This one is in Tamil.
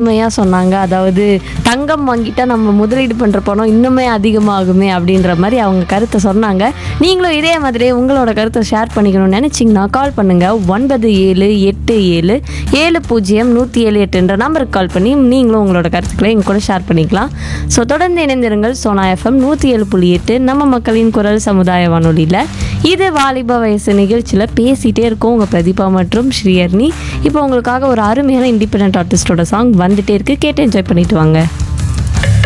அருமையாக சொன்னாங்க அதாவது தங்கம் வாங்கிட்டா நம்ம முதலீடு பண்ணுற பணம் இன்னுமே அதிகமாகுமே அப்படின்ற மாதிரி அவங்க கருத்தை சொன்னாங்க நீங்களும் இதே மாதிரி உங்களோட கருத்தை ஷேர் பண்ணிக்கணும்னு நினச்சிங்கன்னா கால் பண்ணுங்கள் ஒன்பது ஏழு எட்டு ஏழு ஏழு பூஜ்ஜியம் நூற்றி ஏழு எட்டுன்ற நம்பருக்கு கால் பண்ணி நீங்களும் உங்களோட கருத்துக்களை எங்க கூட ஷேர் பண்ணிக்கலாம் ஸோ தொடர்ந்து இணைந்திருங்கள் சோனா எஃப்எம் நூற்றி ஏழு புள்ளி எட்டு நம்ம மக்களின் குரல் சமுதாய வானொலியில் இது வாலிப வயசு நிகழ்ச்சியில் பேசிகிட்டே இருக்கோம் உங்கள் பிரதீபா மற்றும் ஸ்ரீயர்னி இப்போ உங்களுக்காக ஒரு அருமையான இண்டிபெண்ட் ஆர்டிஸ்டோட சாங் வந்துட்டே இருக்கு கேட்டு என்ஜாய் பண்ணிட்டு வாங்க